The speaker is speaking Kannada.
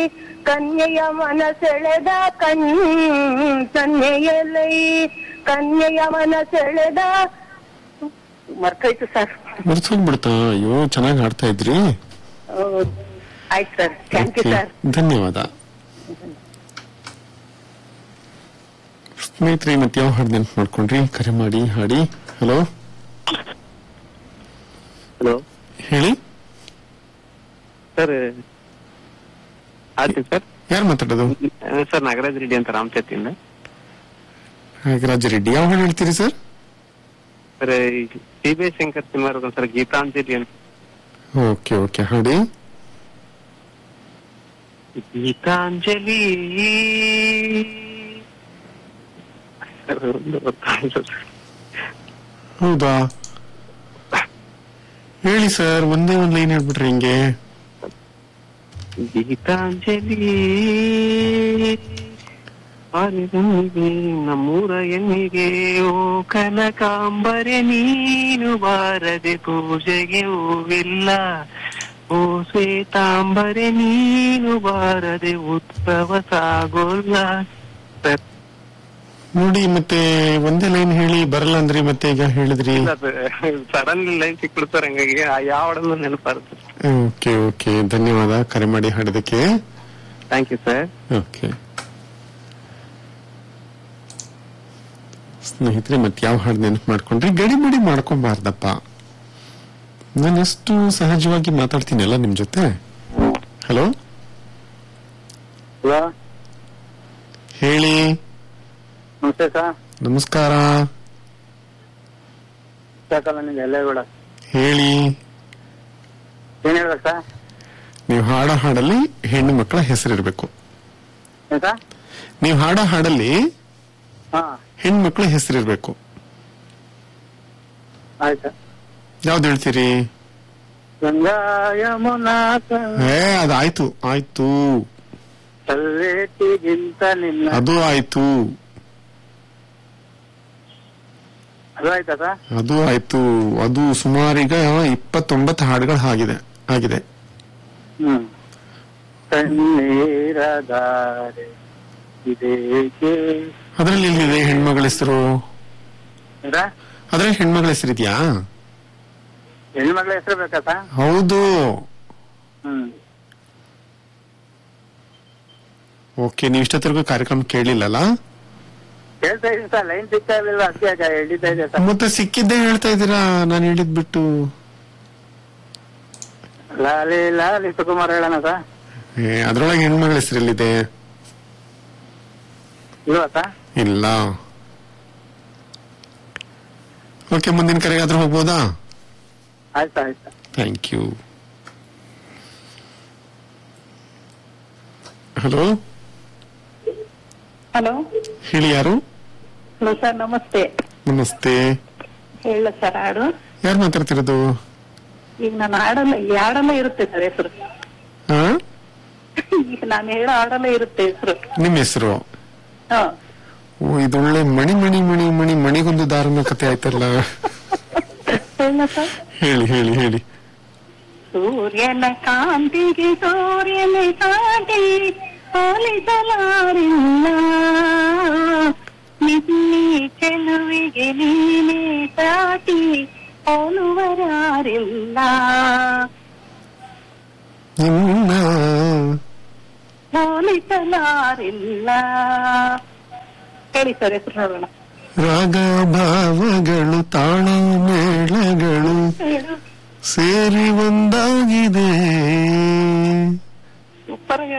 ಕನ್ಯೆಯ ಮನ ಸೆಳೆದ ಕಣ್ ಸನ್ನೆಯಲೈ ಕನ್ಯೆಯ ಮನ ಸೆಳೆದ ಮರ್ತೋಯ್ತು ಸರ್ ಮರ್ತು ಹೋಗ್ಬಿಡ್ತಾ ಅಯ್ಯೋ ಚೆನ್ನಾಗಿ ಹಾಡ್ತಾ ಇದ್ರಿ ಆಯ್ತು sir thank you Okay. Sir ಧನ್ಯವಾದ ಸ್ನೇಹಿತರೆ ಮತ್ತೆ ಯಾವ ಹಾಡು ನೆನ್ಪು ಮಾಡ್ಕೊಂಡ್ರಿ ಕರೆ ಮಾಡಿ ಹಾಡಿ ಹಲೋ ಹಲೋ ಹೇಳಿ ಸರ್ ಆಯ್ತು ಸರ್ ಯಾರು ಮಾತಾಡೋದು ಸರ್ ನಾಗರಾಜ್ ರೆಡ್ಡಿ ಅಂತ ರಾಮಚೇತಿಯಿಂದ ನಾಗರಾಜ ರೆಡ್ಡಿ ಯಾವ ಹಾಡು ಹೇಳ್ತೀರಿ sir sir T B Shankar cinema sir Gitanjali ಅಂತ ಓಕೆ ಓಕೆ ಹಾಡಿ ಗೀತಾಂಜಲಿ ಸರ್ ಒಂದು ಗೊತ್ತಾಗಿಲ್ಲ ಸರ್. ಹೌದಾ ಹೇಳಿ ಸರ್ ಒಂದೇ ಒಂದ್ ಲೈನ್ ಹೇಳ್ಬಿಟ್ರಿ ಹಿಂಗೆ ಗೀತಾಂಜಲಿ ಆರಿದನಿಗೆ ನಮ್ಮೂರ ಎಣ್ಣಿಗೆ ಓ ಕನಕಾಂಬರೆ ನೀನು ಬಾರದೆ ಪೂಜೆಗೆ ಹೂವಿಲ್ಲ ಓ ಶ್ವೇತಾಂಬರೆ ನೀನು ಬಾರದೆ ಉತ್ಸವ ಸಾಗೋಲ್ಲ ಸರ್ ನೋಡಿ ಮತ್ತೆ ಒಂದೇ ಲೈನ್ ಹೇಳಿ ಬರಲ್ಲ ಅಂದ್ರಿ ಮತ್ತೆ ಈಗ ಹೇಳಿದ್ರಿ ಸಡನ್ಲಿ ಲೈನ್ ಸಿಕ್ಬಿಡ್ತು ಸರ್ ಹಂಗಾಗಿ ಆ ಯಾವ ಹಾಡನ್ನು ನೆನಪಾರುತ್ತೆ ಓಕೆ ಓಕೆ ಧನ್ಯವಾದ ಕರೆ ಮಾಡಿ ಹಾಡಿದಕ್ಕೆ ಥ್ಯಾಂಕ್ ಯು ಸರ್ ಓಕೆ ಸ್ನೇಹಿತರೆ ಮತ್ತೆ ಯಾವ ಹಾಡು ನೆನಪು ಮಾಡ್ಕೊಂಡ್ರಿ ಗಡಿ ಬಿಡಿ ಮಾಡ್ಕೊಂಬಾರ್ದಪ್ಪ ನಾನು ಎಷ್ಟು ಸಹಜವಾಗಿ ಮಾತಾಡ್ತೀನಲ್ಲ ನಿಮ್ ಜೊತೆ ಹಲೋ ಹಲೋ ಹೇಳಿ ನಮಸ್ತೆ ಸರ್ ನಮಸ್ಕಾರ ಕಾಲೋನಿ ಎಲ್ಲೇಗೌಡ ಹೇಳಿ ಏನ್ ಹೇಳ್ಬೇಕು ಸರ್ ನೀವು ಹಾಡೋ ಹಾಡಲ್ಲಿ ಹೆಣ್ಣು ಮಕ್ಕಳ ಹೆಸರಿರ್ಬೇಕು ಏನ್ ಸರ್ ನೀವು ಹಾಡೋ ಹಾಡಲ್ಲಿ ಹಾ ಹೆಣ್ಮಕ್ಳ ಹೆಸರಿರ್ಬೇಕು ಆಯ್ತು ಯಾವ್ದು ಹೇಳ್ತೀರಿ ಗಂಗಾ ಯಮುನಾ ಏ ಅದಾಯ್ತು ಆಯ್ತು ಕಲ್ಲೇಟಿಗಿಂತ ನಿನ್ನ ಅದು ಆಯ್ತು ಅದು ಆಯ್ತಾ ಸರ್ ಅದು ಆಯ್ತು ಅದು ಸುಮಾರೀಗ ಇಪ್ಪತ್ತೊಂಬತ್ತು ಹಾಡುಗಳು ಆಗಿದೆ ಆಗಿದೆ ಹ್ಮ್ ಕಣ್ಣೀರದಾರೆ ಇದೇಕೆ ಅದ್ರಲ್ಲಿ ಎಲ್ಲಿದೆ ಹೆಣ್ಮಗಳ ಹೆಸರು ಏನ್ರ? ಅದ್ರಲ್ಲಿ ಹೆಣ್ಮಗಳ ಹೆಸರಿದ್ಯಾ ಹೆಣ್ಮಕ್ಳ ಹೆಸರು ಬೇಕಾ ಸರ್ ಹೌದು ಹ್ಮ್ ಓಕೆ ನೀವು ಇಷ್ಟೊತ್ತರೆಗೂ ಕಾರ್ಯಕ್ರಮ ಕೇಳಿಲ್ಲಲ್ಲ ಹೇಳ್ತಾ ಇದೀನಿ ಸರ್ ಲೈನ್ ಸಿಗ್ತಾ ಇರ್ಲಿಲ್ಲ ಅದಕ್ಕೆ ಹಿಡಿತಾ ಇದೆ ಸರ್ ಮತ್ತೆ ಸಿಕ್ಕಿದ್ದೇ ಹೇಳ್ತಾ ಇದ್ದೀರಾ ನಾನು ಹೇಳಿದ್ ಬಿಟ್ಟು ಲಾಲಿ ಲಾಲಿ ಸುಕುಮಾರ್ ಹೇಳೋಣ ಸರ್ ಏ, ಅದ್ರೊಳಗೆ ಹೆಣ್ಮಗಳ ಹೆಸರಲ್ಲಿದೆ ಇಲ್ವಾ ಸರ್ ಇಲ್ಲ ಓಕೆ ಮುಂದಿನ ಕರೆಗಾದ್ರೂ ಹೋಗ್ಬೋದಾ ಆಯ್ತು ಆಯ್ತು ಥ್ಯಾಂಕ್ ಯು ಹಲೋ ಹಲೋ ಹೇಳಿ ಯಾರು ಹಲೋ ಸರ್ ನಮಸ್ತೆ ನಮಸ್ತೆ ಹೇಳ ಸರ್ ಹಾಡು ಯಾರು ಮಾತಾಡ್ತಿರೋದು ಈಗ ನಾನು ಹಾಡಲ್ಲ ಈ ಹಾಡಲ್ಲ ಇರುತ್ತೆ ಸರ್ ಹೆಸರು ಹಾ ಈಗ ನಾನು ಹೇಳೋ ಹಾಡಲ್ಲ ಇರುತ್ತೆ ಹೆಸರು ನಿಮ್ಮ ಹೆಸರು ಹಾ ಓ ಇದೊಳ್ಳೆ ಮಣಿ ಮಣಿ ಮಣಿ ಮಣಿ ಮಣಿಗೊಂದು ದಾರುಣ ಕತೆ ಆಯ್ತಲ್ಲ ಹೇಳ ಸರ್ ಹೇಳಿ ಹೇಳಿ ಹೇಳಿ ಸೂರ್ಯನ ಕಾಂತಿಗೆ ಸೂರ್ಯನ ಸಾಟಿ ಹೋಲಿಸಲಾರಿಲ್ಲ ನಿನ್ನೆ ಚೆಲುವಿಗೆ ನೀನೇ ಸಾಟಿ ಹೋಲುವರಾರಿಲ್ಲ ನಿನ್ನ ಹೋಲಿಸಲಾರಿಲ್ಲ ಹೇಳಿ ಸರ್ ಹೆಸರು ನೋಡೋಣ ರಾಗ ಭಾವಗಳು ತಾಳ ಮೇಳಗಳು ಹೇಳು ಸೇರಿ ಒಂದಾಗಿದೆ ಸೂಪರ್